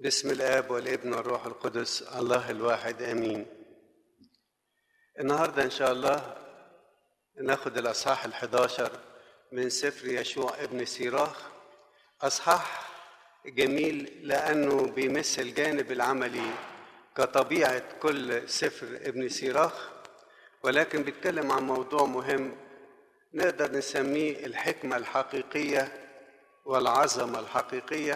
باسم الاب والابن والروح القدس الله الواحد امين النهارده ان شاء الله ناخد الاصحاح ال11 من سفر يشوع ابن سيراخ اصحاح جميل لانه بيمس الجانب العملي كطبيعه كل سفر ابن سيراخ ولكن بيتكلم عن موضوع مهم نقدر نسميه الحكمه الحقيقيه والعظمه الحقيقيه